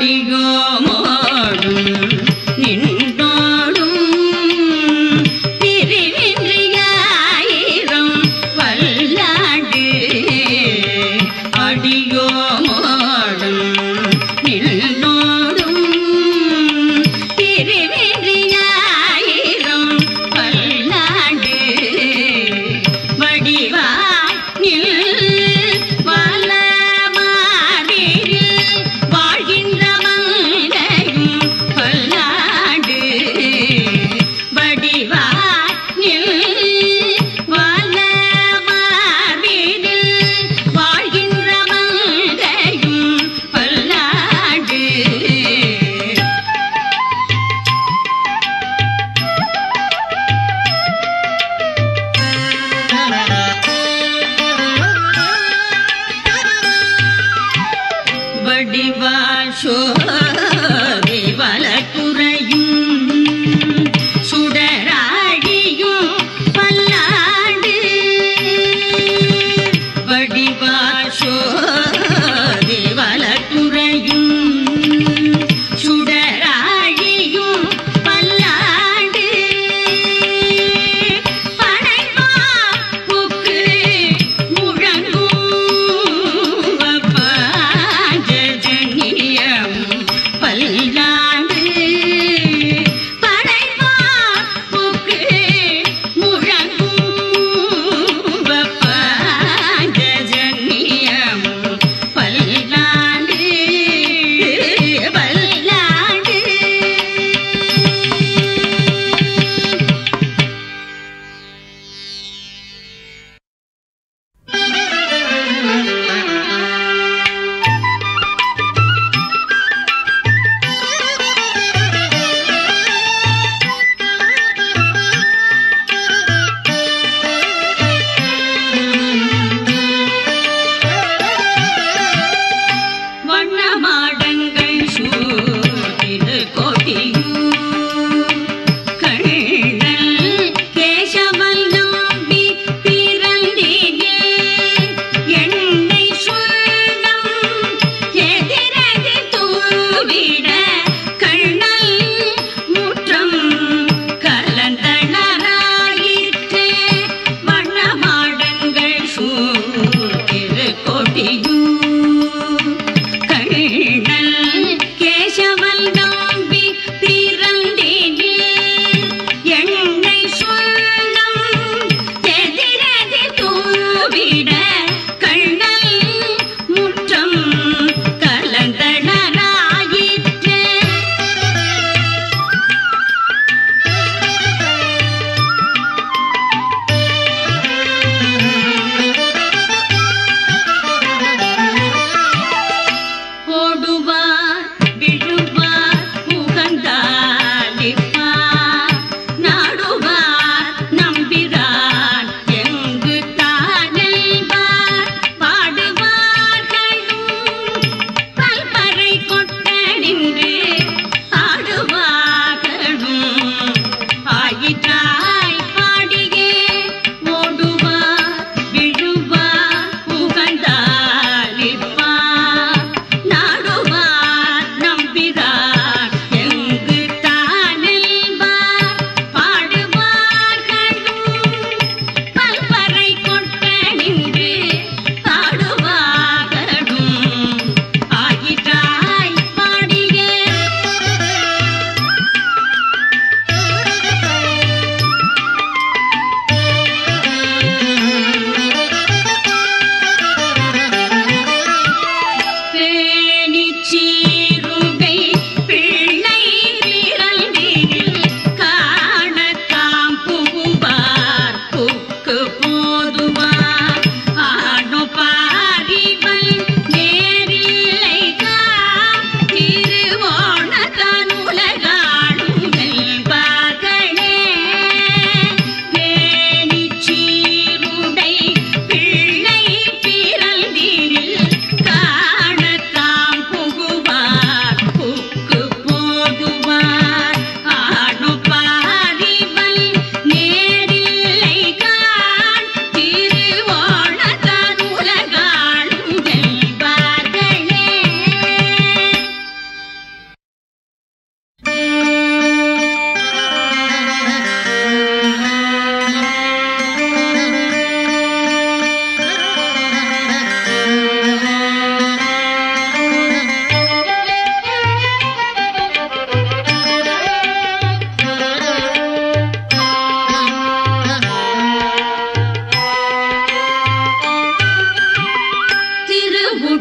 அடியோமோடும் நின்றோடும் பிரிவின்றியாயிரம் வல்லாண்டு அடியோமோடும் நின்றோடும் பிரிவின்றியாயிரம் வல்லாண்டு வடிவாய் நில் வலமாடில் வாழ்கின்ற மங்கை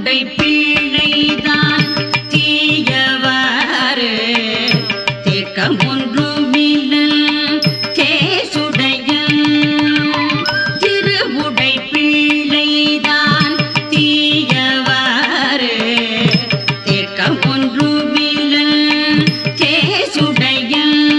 திருவுடை பிள்ளைதான் தீயவாறு தேக்கம் ஒன்றுமில்லல் கேசுடைய திருவுடை பிள்ளைதான் தீயவாறு தேக்கம் ஒன்றுமில்லல் கேசுடைய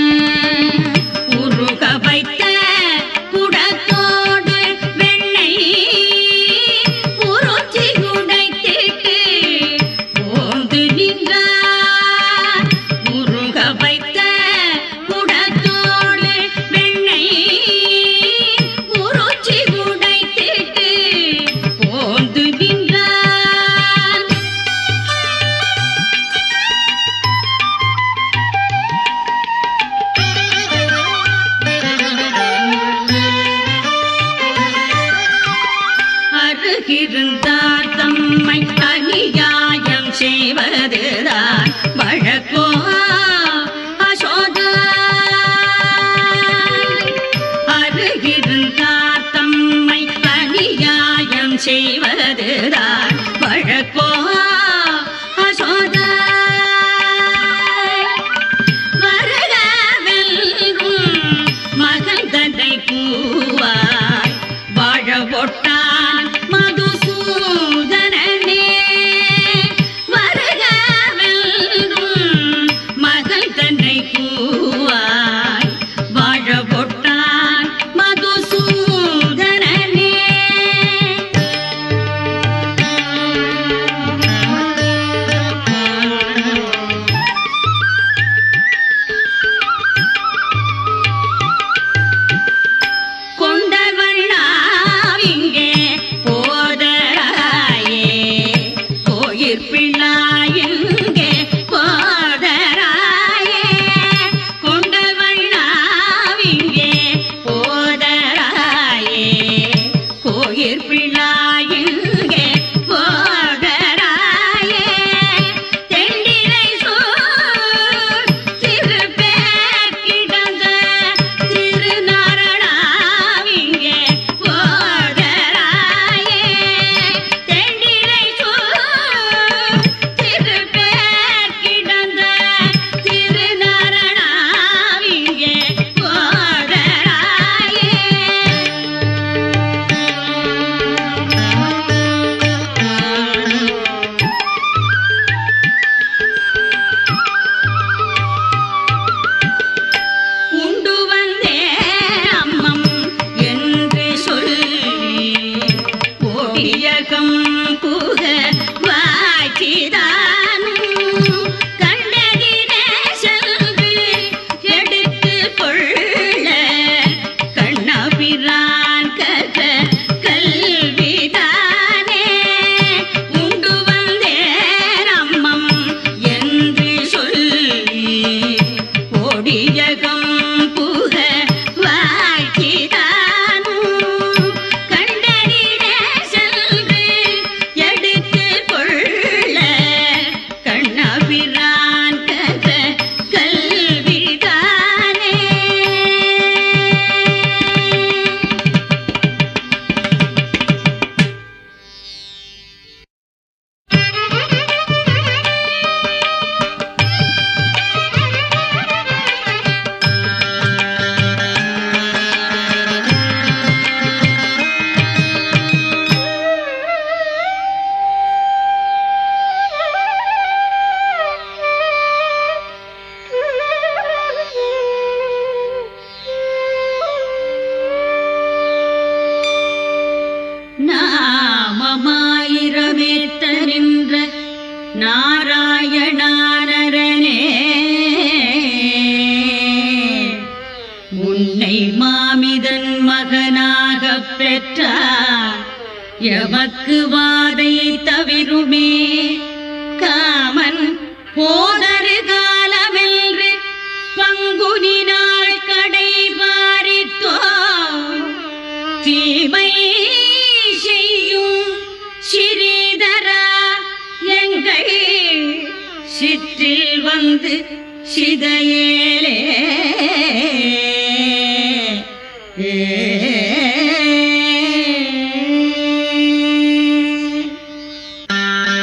உருக வைத்த குடத்தோடு வெண்ணெய் உருச்சி உடைத்திட்டு போந்து நின்றார் உருக வைத்த குடத்தோடு வெண்ணெய் உருச்சி உடைத்திட்டு போந்து நின்றார் அருகிருந்தார் தம்மை அநியாயம் செய்வதுதான் வழக்கோ அசோதா அருகிருந்தார் தம்மை அநியாயம் செய்வதுதான் வழக்கோ அசோதா வருகவெல்கும் மகன் தந்தை பூவாய் வாழ ஒட்டான் மதுசூதனனே வருகவெல்கும் மகன் தந்தை பூவாய் வாழ ஒட்டான் மதுசூதனனே கொண்டவண்ணாவிங்கே போதராயே கோயிற் பிள்ளாயிங்கே போதராயே கொண்டவண்ணாவிங்கே போதராயே கோயிற் பிள்ளாயிங்கே போதராயே தெண்டிரை சூழ் திருப்பேர் கிடந்த திருநாரணாவிங்கே போதராயே தெண்டிரை சூழ் திருப்பேர் கிடந்த திருநாரணாவிங்கே போதராயே உண்டு வந்தே அம்மம் என்று சொல்லி ஓடியகம் புக வாய்ச்சிதானும் கண்டதினே சென்று எடுத்து கொள்ள கண்ணபிரான் கத கல்விதானே உண்டு வந்தேன் அம்மம் என்று சொல்லி ஓடியகம் புக வாழ்த்திதானும் கண்டறினே சென்று எடுத்து கொள்ள கண்ணபிரான் கத கல்விதானே நாமமாயிரமேத்த நின்ற நாராயணானரனே உன்னை மாமிதன் மகனாகப் பெற்றார் எமக்கு வாதை தவிருமே காமன் போதரு காலமென்று பங்குனி நாள் கடை பாரித்தோ தீமை செய்யும் ஸ்ரீதரா எங்கள் சிற்றில் வந்து சிதையேலே ஏ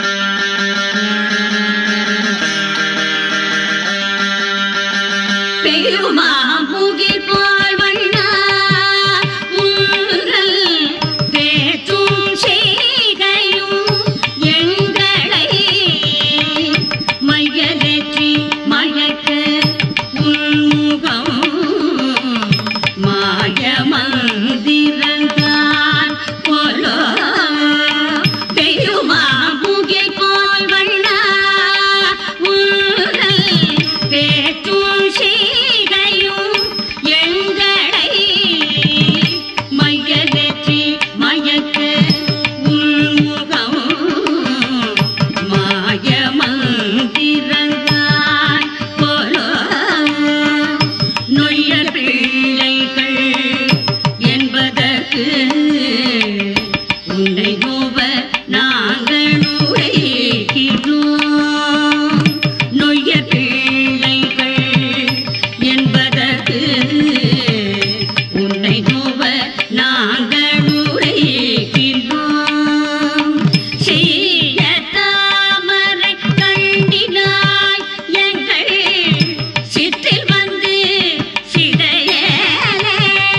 நோவ நாங்கள் உரைக்கிறோம் நொய்ய பிள்ளைகள் என்பதற்கு உன்னை நோவ நாங்கள் உரைக்கிறோம் செய்ய தாமரை கண்டினாய் எங்கள் சிற்றில் வந்து சிதையலே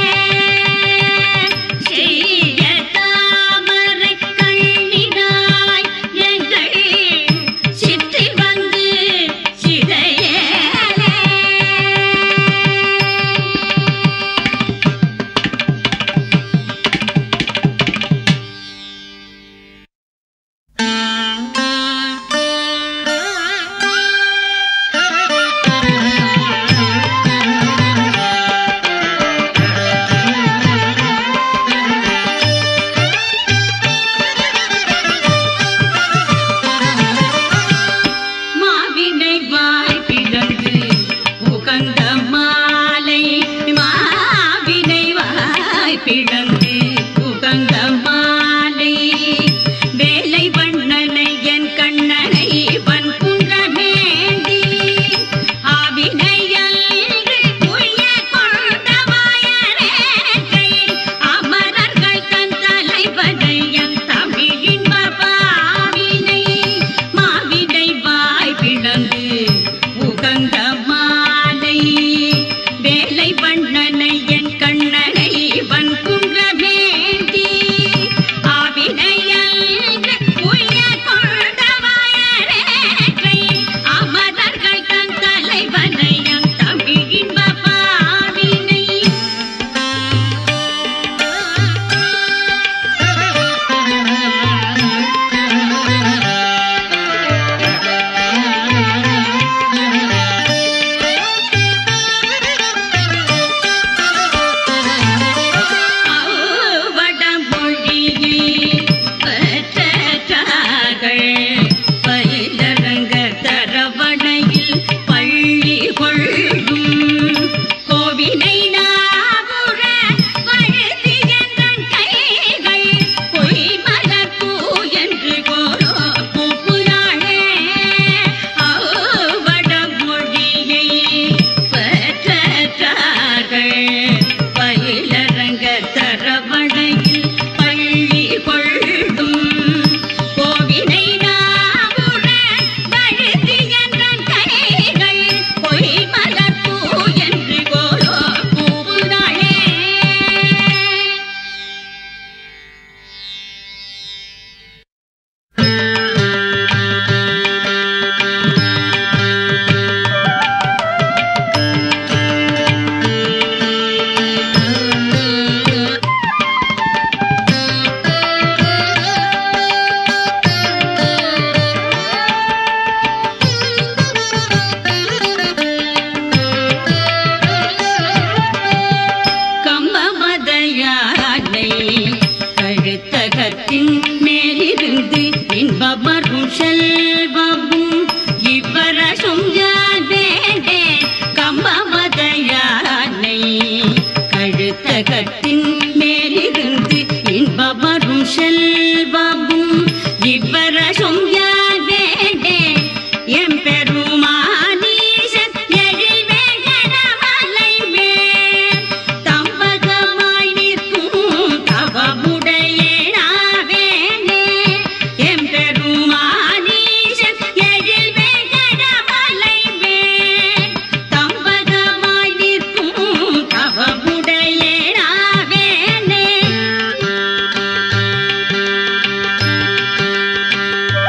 செய்ய தாமரை கண்ணினாய் எங்கள் சிற்றில் வந்து சிதையலே மாவினை வாய் பிளந்து உகந்த மாலை மாவினை வாய் பிளந்து உகந்த மாலை வேலை வண்ணனை என் கண்ணனை வன் குன்றமேந்தி ஆவினையல்கு உய்ய கொண்ட மாயரேற்றை அமரர்கள் தன் தலைவனை என் தமிழின் பாவினை மாவினை வாய் பிளந்து உகந்த மாலை வேலை வண்ணனை என் கண்ணனை வன் குன்றமேந்தி ஆவினையல்கு உய்ய கொண்ட மாயரேற்றை அமரர்கள் தன் தலைவனை என் தமிழின் பாவினை வடமொழியில் பெற்றார்கள் பயிலரங்க தரவணையில் பள்ளி கொள்ளும் கோவினை நாகுற வழுதி என்றன் கைகள் பொய்மலர் பூ என்று கோரோ கூப்புராளே வடமொழியை பெற்றார்கள் பயிலரங்க தரவணையில் பள்ளி கொள்ளும் கோவினை நாவுற வழுதி என்றன் கைகள் பொய்மலர் பூ என்று கோலோ கூவுனாளே கம்பமதையானை கழுத்தகத்தின் மேலிருந்து இன்பமரும் செல்வமும் இவ்வரசும் யார் வேண்டே கம்பமதையானை கழுத்தகத்தின் மேலிருந்து இன்பமரும் செல்வமும் இவ்வரசும் யார் வேண்டே எம்பெருமானீசன் எழில் வேங்கடமலை மேல் தம்பகமாய் நிற்கும் தவமுடையேனாவேனே எம்பெருமானீசன் எழில் வேங்கடமலை மேல் தம்பகமாய் நிற்கும் தவமுடையேனாவேனே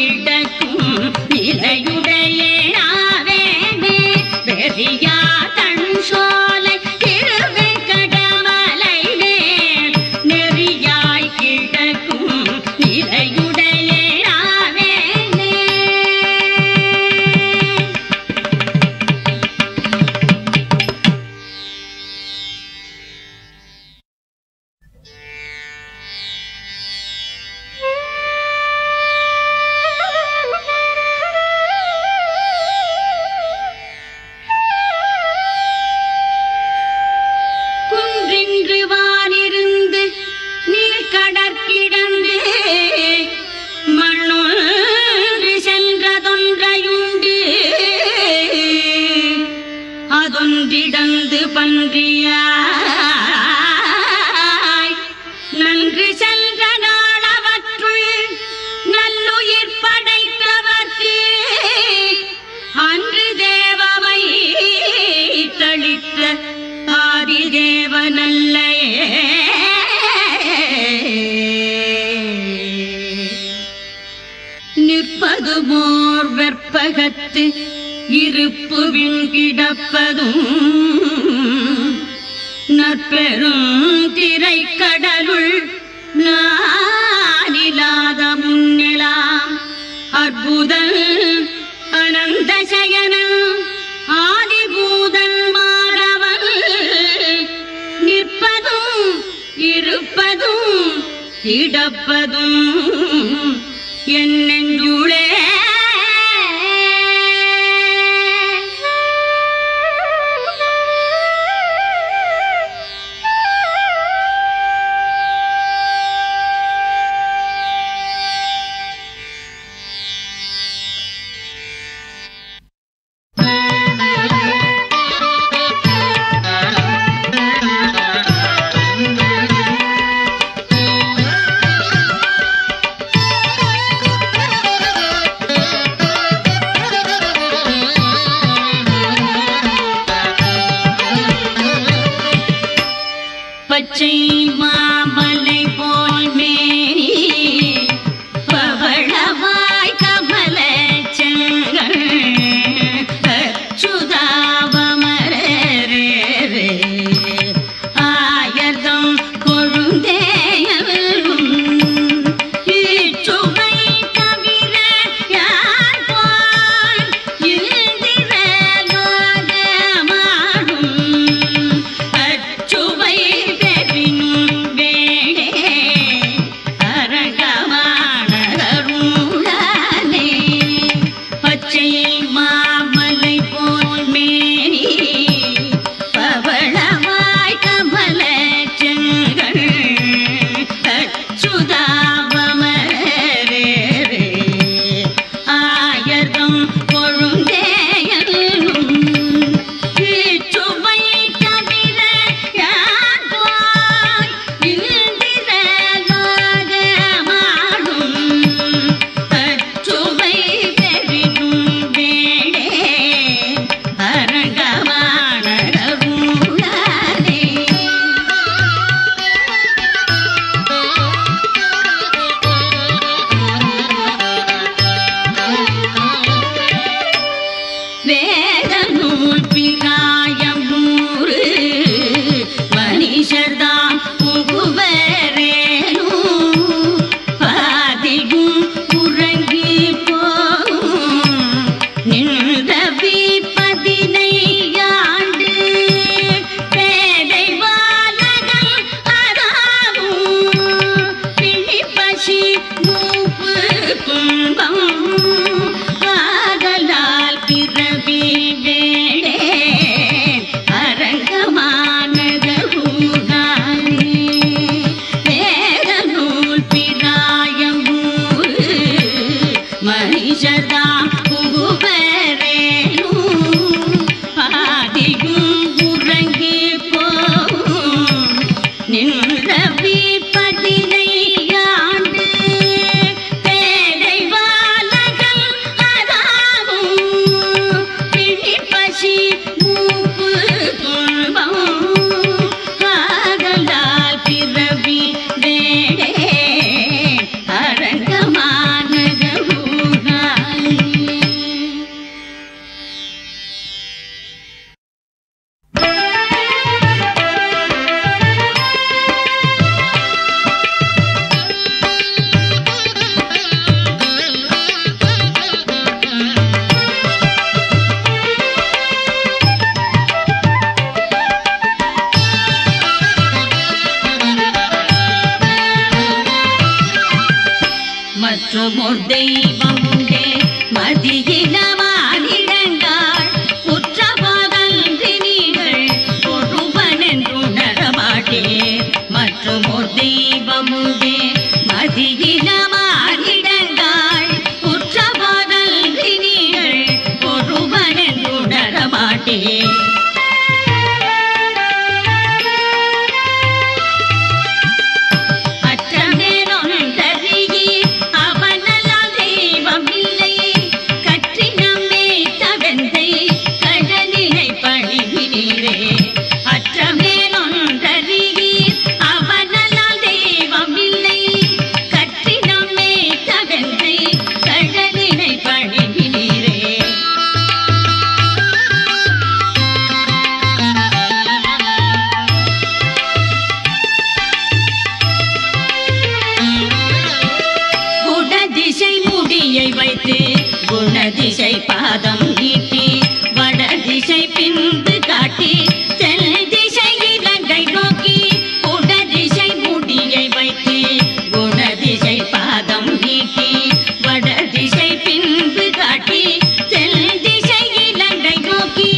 கிடக்கும் நிலையுடைய ஆவேனே வெறியா தன் சோலை திருவெங்கடமலை மேல் நெறியாய் கிடக்கும் நிலையுடைய ஆவேனே குன்றின்று வானிருந்து நீர் கடற்கிடந்து மண்ணொன்று சென்றதொன்றையுண்டு அதொன்றிடந்து பன்றியாய் நன்று சென்ற நாளவற்றுள் நல்லுயிர் படைத்தவர்க்கு அன்று தேவமை தளித்த ஆதிதேவனல்லையே நிற்பது மோர் வெற்பகத்து இருப்பு கிடப்பதும் நற்பெரும் திரைக்கடலுள் நானிலாத முன்னெலாம் அற்புதல் அனந்த சயனம் ஆதிபூதன் மாறவன் நிற்பதும் இருப்பதும் கிடப்பதும் என் நெஞ்சுளே பச்சை மாமலை போல் மேனி பவளவாய் கமல செங்கல் அச்சுதாவமரரே ஆயர்தம் கொழுந்தேயலும் இச்சுவை தவிர யார் போல் இந்திர லோகமாடும் அச்சுவை பெறினும் வேடே அரங்கமானருளானே பச்சை மாமலை போல் மேனி பவளவாய் கமல செங்கல் அச்சுதாவமரே ஆயர்தம் கொழுந்தேயலும் இச்சுவை தவிர யார் போய் இந்திர லோகமாடும் அச்சுவை பெரிதும் வேடே அரங்கமானருளானே வேத நூல் பிராயம் நூறு மனிஷர்தாம் புகுவரேனும் பாதியும் உறங்கி போகும் நின்றவி பதினையாண்டு பேதை பாலகன் அதாவும் பிணி பசி மூப்பு துன்பம் காதலால் பிறவி வேடே அரங்கமானதூதானே வேத நூல் பிராயம் ஊரு மனிஷதாம் புகுவரேனும் பாதியும் உறங்கி போகும் நின்றவி பதினையாண்டு பேதை பாலகன் அதாவும் பிணி பசி மூப்பு துன்பம் காதலால் பிறவி வேடே அரங்கமானதூதானே ஓர் தெய்வம் உண்டே மதியினமானிடங்காள் உற்ற போதன்றி நீங்கள் ஒருவனென்றுணரமாட்டே மற்றும் ஓர் தெய்வம் உண்டே மதியினமானிடங்காள் உற்ற போதன்றி நீங்கள் ஒருவனென்றுணரமாட்டே அற்றமேலொன்றறியே அவனெல்லாம் தெய்வம் இல்லை கற்றினமே தவந்தை கடலினை பணிவினீரே அற்றமேலொன்றறியே அவனெல்லாம் தெய்வம் இல்லை கற்றினமே தவந்தை கடலினை பணிவினீரே குணதிசை முடியை வைத்து குணதிசை பாதம் நீட்டி வடதிசை பிந்து காட்டி தென் திசை இலங்கை நோக்கி குணதிசை முடியை வைத்து குணதிசை பாதம் நீட்டி வடதிசை பிந்து காட்டி தென் திசை இலங்கை நோக்கி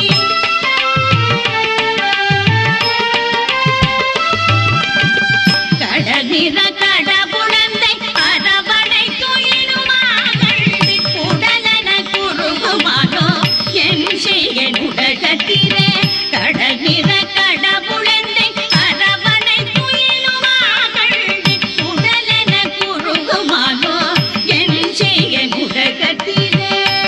கடலிற கடபுழந்தை அரவணை துயிலுமாகள் உடலன குறுகுமானோ என் செய்ய உடகத்திலே கடலிற கடபுழந்தை அரவணை துயிலுமாகள் உடலன குறுகுமானோ என் செய்ய உடகத்திலே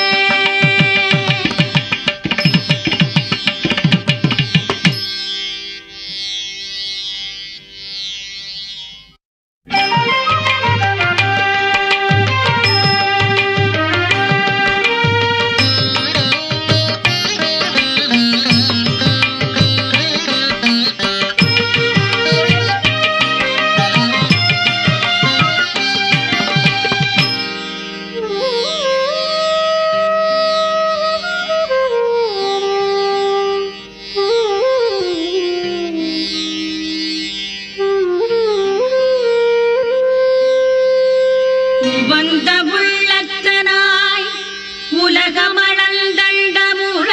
வந்த உள்ளத்தனாய் உலகமளந்தண்டமுற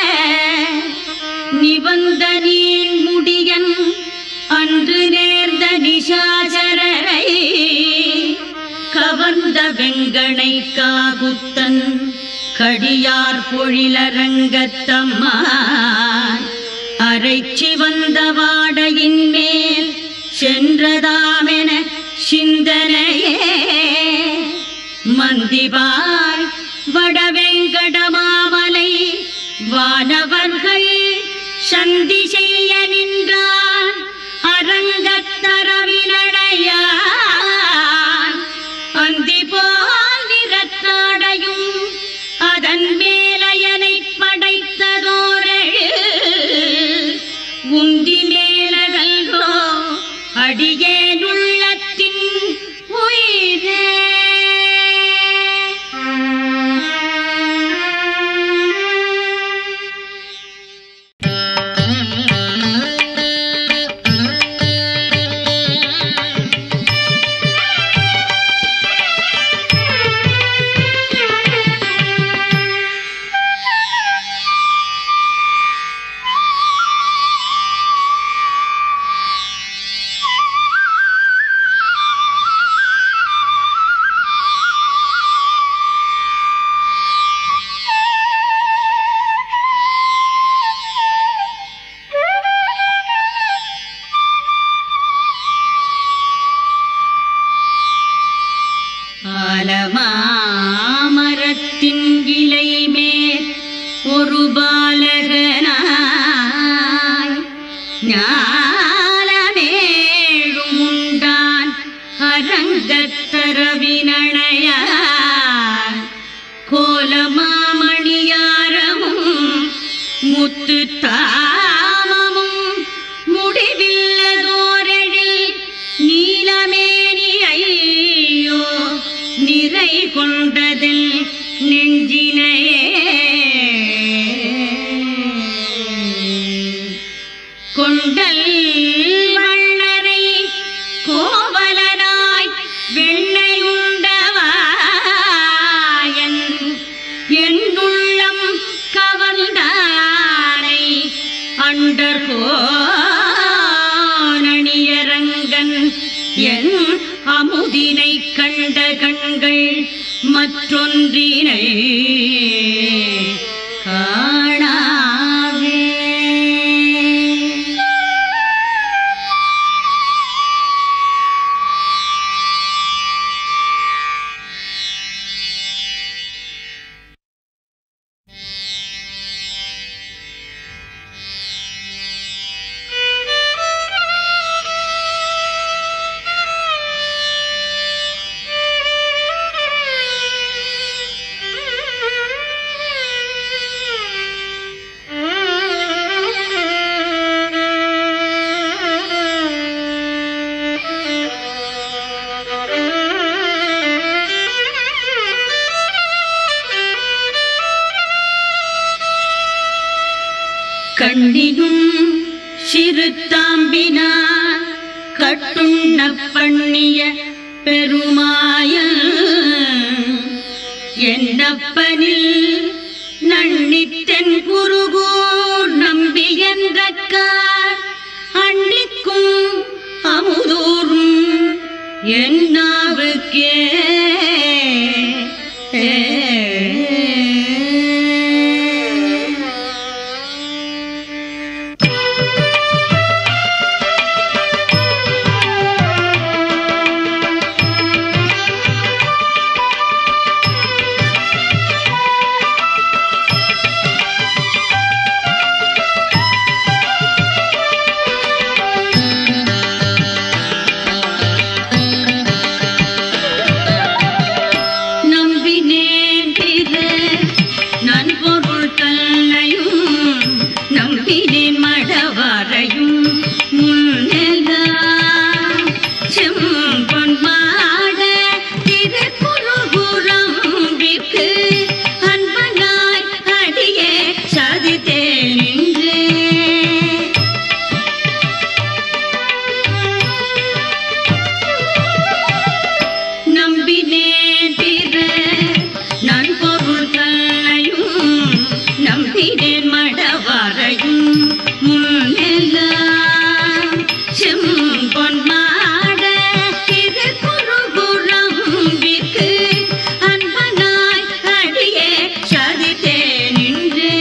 நிவந்த நீள் முடியன் அன்று நேர்ந்த நிஷாச்சரரை கவர்ந்த வெங்கனை காகுத்தன் கடியார் பொழிலரங்கத்தம்மான் அரைச்சி வந்த வாடையின் மேல் சென்றதாமென சிந்தனையே மந்திபாய் வடவெங்கடமாமலை வானவர்கள் சந்தி செய்ய நின்றான் அரங்கத்தரவினடையான் அந்தி போல் நிறத்தாடையும் அதன் மேலையனை படைத்ததோரழு உந்தி மேலகல்கோ அடியேனுள்ளத்தின் உயிரே ஆலமாமரத்தின் இலை மேல் ஒரு பாலகனாய் ஞாலமேழும் உண்டான் அரங்கத்தரவினணையான் கோலமாமணியாரமும் முத்து தாமமும் முடிவில்லதோரெழில் நீலமேனி ஐயோ நிறை கொண்டதில் நெஞ்சினையே கொண்டல் வண்ணரை கோவலனாய் வெண்ணையுண்டவா அண்டர்கோனணியரங்கன் என் அமுதினை கண்ட கண்கள் மற்றொன்றினை காணாவே கண்ணினும் சிறு தாம்பினார் கட்டுண்ண பண்ணிய பெருமாய என்னப்பனில் நன்னித்தென் குருகூர் நம்பி என்றக்கார் அன்னிக்கும் அமுதூரும் என்னாவுக்கே நம்பினேன் திற நன்பொருள் தன்னையும் நம்பினேன் மடவாரையும் முன்னெல்லாம் செம்பொன் மாட திருக்குறுகுரம்பிற்கு அன்பனாய் அடியே சதித்தேன் நின்றே நம்பினேன் பிற நன்பொருள் தன்னையும் நம்பினேன் மடவாரையும் முன்னெல்லாம் செம்பொன் மாட திருக்குறுகுரம்பிற்கு அன்பனாய் அடியே சதித்தே நின்றே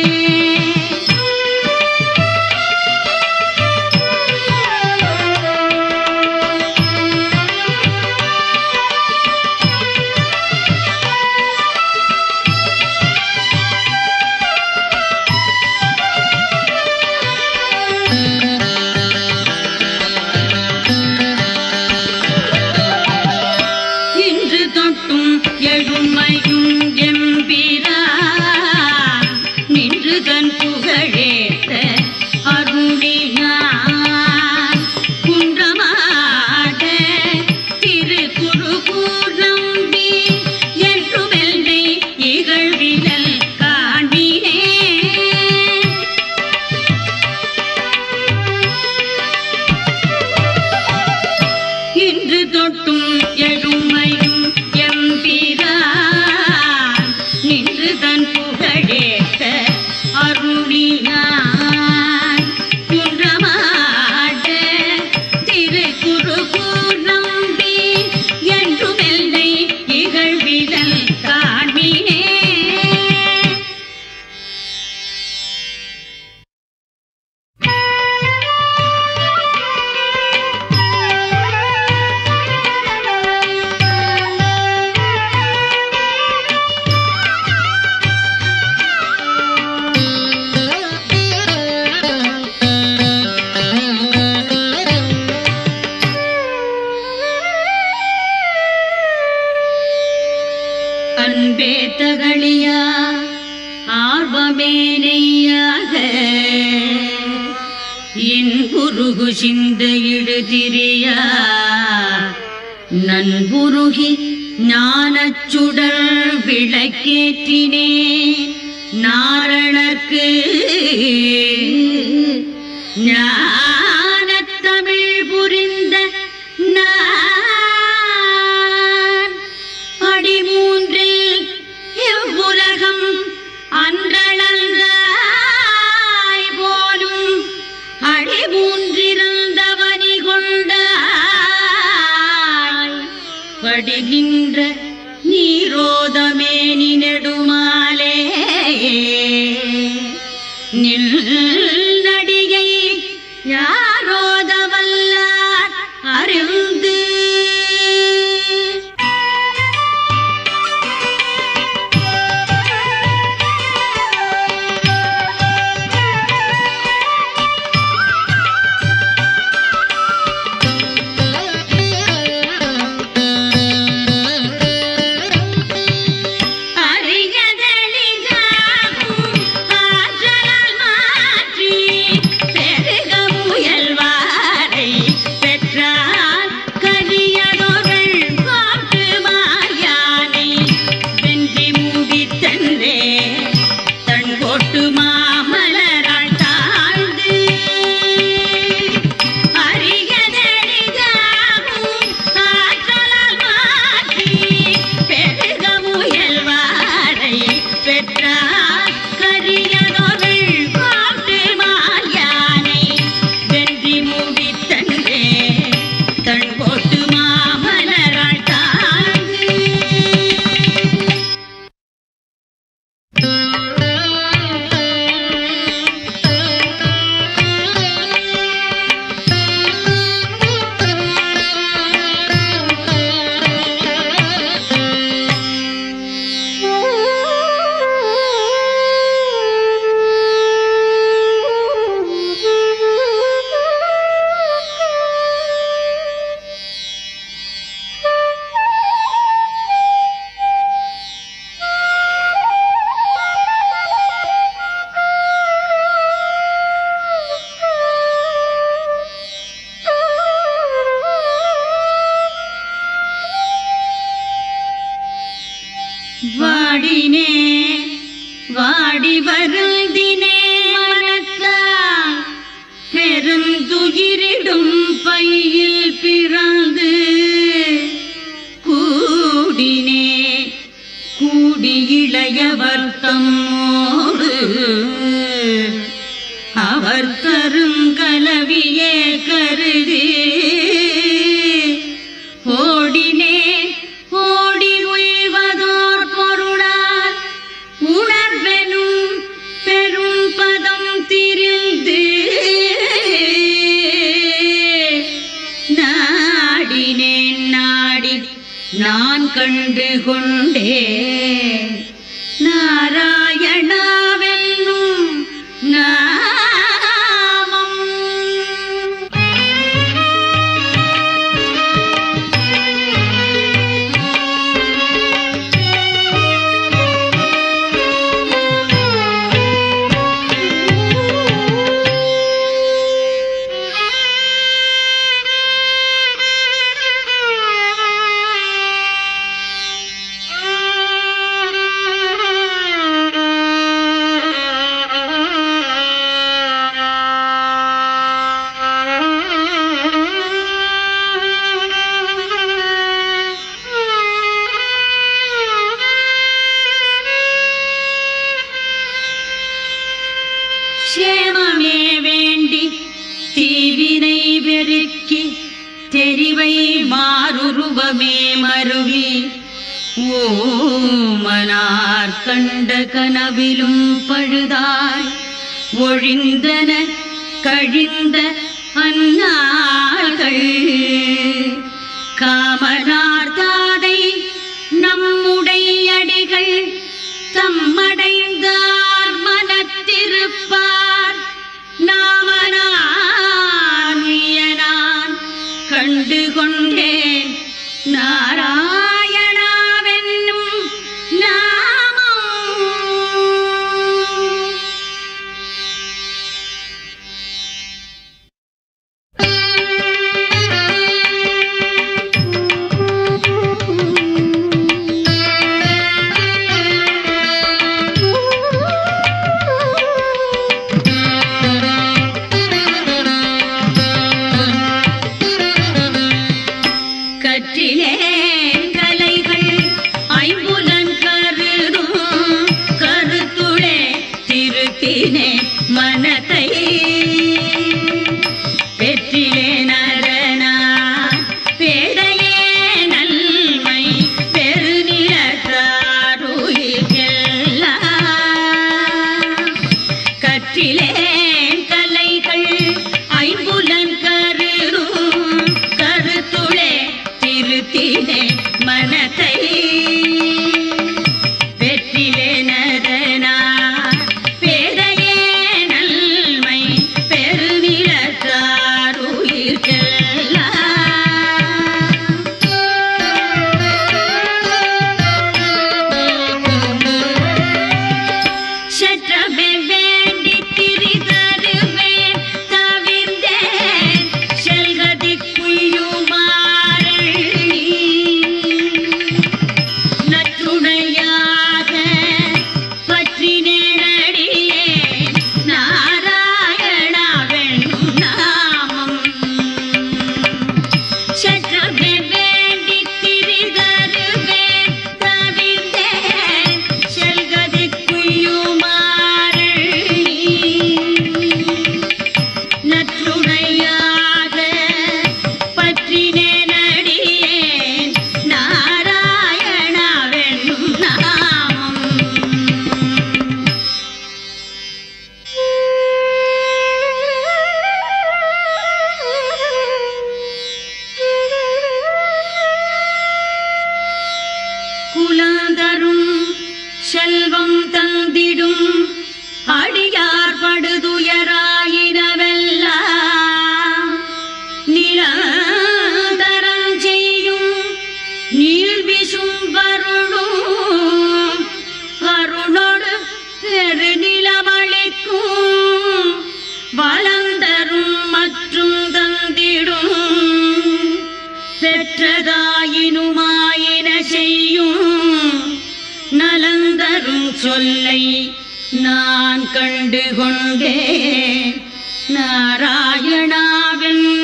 இன்று தொட்டும் எழுமையும் எம்பிரா நின்று தன் புகழேத்த அருளினார் குன்றமாட திரு குருகூரம்பி என்று வெள்ளை இகழ்விதல் காண்பினே இன்று தொட்டும் எழுமையும் எம்பிரான் நின்று தன் புகழேற்ற அருளினான் குன்றமாட திரு குருகூர் நம்பி என்று வெள்ளை இகழ்விதல் காண்பினே அன்பே தகழியா ஆர்வமே நெய்யாக என் குருகு சிந்த இடுதிரியா நன்புருகி ஞானச்சுடர் விளக்கேற்றினே நாரணர்க்கு ஞானத்தமிழ் புரிந்த நான் அடிமூன்றில் எவ்வுலகம் அன்றளந்தாய் போலும் வடிகின்ற நீரோதமேனி நெடுமாலே நில் நடிகை யாரோதவல்லார் அறிந்து அறியதெளிதாகும் ஆற்றலால் மாற்றி பெருக முயல்வாரை பெற்றார் கரியதொருள் காட்டு மாயானை வென்றி முடித்தன்றே தன் கோட்டு மாமலரால் தாழ்ந்து அறியதெளிதாகும் ஆற்றலால் மாற்றி பெருக முயல்வாரை பெற்றார் கரியதொருள் காட்டு மாயானை வென்றி முடித்தன்றே தன் கோட்டு மாமலரால் தாழ்ந்து வாடினே வாடி வருந்தினே மனத்தால் பெருந்துயிரிடும் பையில் பிறந்து கூடினே கூடி இளையவர் தம்மோடு அவர் கருங்கலவியே கருதி ஓடினேன் ஓடி உய்வதோர் பொருளால் உணர்வெனும் பெரும் பதம் திரிந்து நாடினேன் நாடி நான் கண்டு கொண்டேன் நாராயணாவென்னும் நாமம் சேமமே வேண்டி தீவினை பெருக்கி தெரிவை மாறுருவமே மருவி ஓமனார் கண்ட கனவிலும் பழுதாய் ஒழிந்தன கழிந்த அந்நாள்கள் காமனார் தாதை நம்முடைய அடிகள் தம்மடைந்தார் மனத்திருப்பார் நாமனான் உய்யனான் கண்டு கொண்டேன் நாராயணாவென்னும் நாமம் கற்றிலே செல்வம் தந்திடும் அடியார் படுதுயராயினவெல்லாம் நிரந்தரம் செய்யும் நீழ்விசும் வருளும் அருளோடு பெருநிலமளிக்கும் வளந்தரும் மற்றும் தந்திடும் பெற்றதாயினுமாயின செய்யும் நலந்தரும் சொல்லை நான் கண்டு கொண்டேன் நாராயணாவென்